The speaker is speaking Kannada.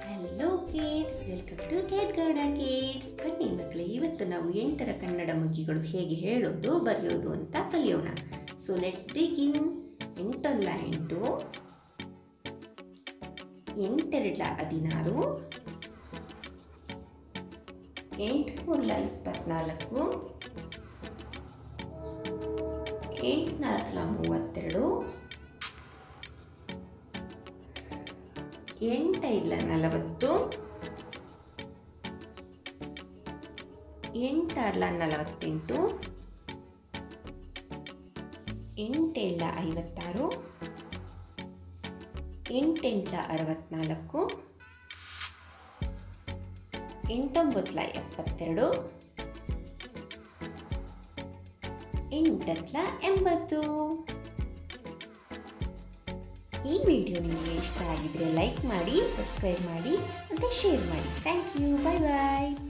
hello kids welcome to cat Gowda kids ಬನ್ನಿ ಮಕ್ಕಳೇ ಇವತ್ತು ನಾವು ಎಂಟರ ಕನ್ನಡ ಮುಗಿಗಳು ಹೇಗೆ ಹೇಳೋದು ಬರೆಯೋದು ಅಂತ ಕಲಿಯೋಣ ಸೊ ಲೆಟ್ಸ್ ಬಿಗಿನ್ ಎಂಟೊಂದ ಎಂಟು ಎಂಟೆರಡ್ಲ ಹದಿನಾರು ಎಂಟು ಮೂರ್ಲ ಇಪ್ಪತ್ನಾಲ್ಕು ಎಂಟು ನಾಲ್ಕಲ ಮೂವತ್ತೆರಡು ಎಂಟೈದ್ಲ ನಲವತ್ತು ಎಂಟಾರ್ಲ ನಲವತ್ತೆಂಟು ಎಂಟೇಳ ಐವತ್ತಾರು ಎಂಟೆಂಟ್ಲ ಅರವತ್ನಾಲ್ಕು ಎಂಟೊಂಬತ್ಲ ಎಪ್ಪತ್ತೆರಡು ಎಂಟತ್ಲ ಎಂಬತ್ತು ಈ ವಿಡಿಯೋ ನಿಮಗೆ ಇಷ್ಟ ಆಗಿದ್ರೆ ಲೈಕ್ ಮಾಡಿ ಸಬ್ಸ್ಕ್ರೈಬ್ ಮಾಡಿ ಮತ್ತು ಶೇರ್ ಮಾಡಿ ಥ್ಯಾಂಕ್ ಯು ಬಾಯ್ ಬಾಯ್